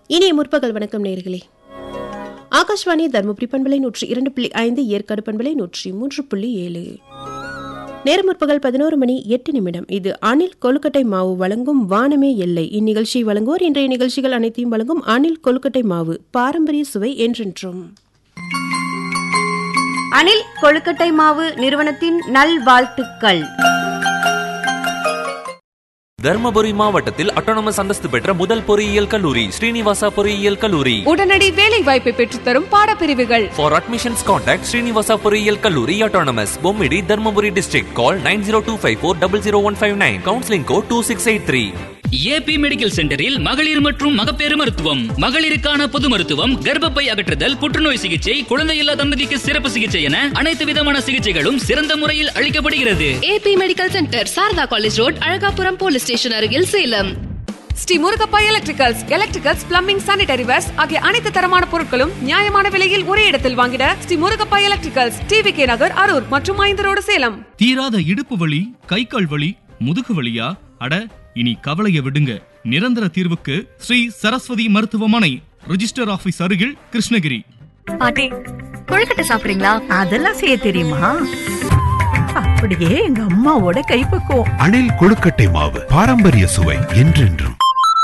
இனிய முற்பகல் வணக்கம் நேர்களே ஆகாஷ்வாணி தருமபுரி பண்பலை நூற்றி இரண்டு புள்ளி ஐந்து ஏற்காடு பண்பலை நூற்றி மூன்று புள்ளி ஏழு நேரம் முற்பகல் பதினோரு மணி எட்டு நிமிடம் இது அணில் கொழுக்கட்டை மாவு வழங்கும் வானமே எல்லை இந்நிகழ்ச்சியை வழங்குவோர் இன்றைய நிகழ்ச்சிகள் அனைத்தையும் வழங்கும் அணில் கொழுக்கட்டை மாவு பாரம்பரிய சுவை என்றென்றும் அணில் கொழுக்கட்டை மாவு நிறுவனத்தின் நல்வாழ்த்துக்கள் தர்மபுரி மாவட்டத்தில் அட்டானமஸ் அந்தஸ்து பெற்ற முதல் பொறியியல் கல்லூரி ஸ்ரீனிவாசா பொறியியல் கல்லூரி உடனடி வேலை வாய்ப்பை பெற்றுத்தரும் பாடப்பிரிவுகள் For admissions contact Srinivasa பொறியியல் கல்லூரி autonomous பொம்மிடி தர்மபுரி district call 9025400159 counseling code 2683 A P medical சென்டரில் மகளிர் மற்றும் மகப்பேறு மருத்துவம் மகளிருக்கான பொது மருத்துவம் கர்ப்பப்பை அகற்றுதல் புற்றுநோய் சிகிச்சை குழந்தையில்லா தம்பதிக்கு சிறப்பு சிகிச்சை என அனைத்து விதமான சிகிச்சைகளும் சிறந்த முறையில் அளிக்கப்படுகிறது A P medical center Sharada college road Azhagapuram police station அருகில் Salem Sri Murugappa electricals electricals plumbing sanitary wares ஆகிய அனைத்து தரமான பொருட்களும் நியாயமான விலையில் ஒரே இடத்தில் வாங்கிட Sri Murugappa electricals T V K Nagar Harur மற்றும் ஐந்து ரோடு சேலம் தீராத இடுப்பு வலி கை கால் வலி முதுகு வலியா அட இனி கவலைய விடுங்க நிரந்தர தீர்வுக்கு ஸ்ரீ சரஸ்வதி மருத்துவமனை ரிஜிஸ்டர் ஆபீஸ் அருகில் கிருஷ்ணகிரி பாட்டி கொழுக்கட்டை சாப்பிடுறீங்களா அதெல்லாம் செய்ய தெரியுமா அப்படியே எங்க அம்மாவோட கைப்பக்குவம் அணில் கொழுக்கட்டை மாவு பாரம்பரிய சுவை என்றென்றும்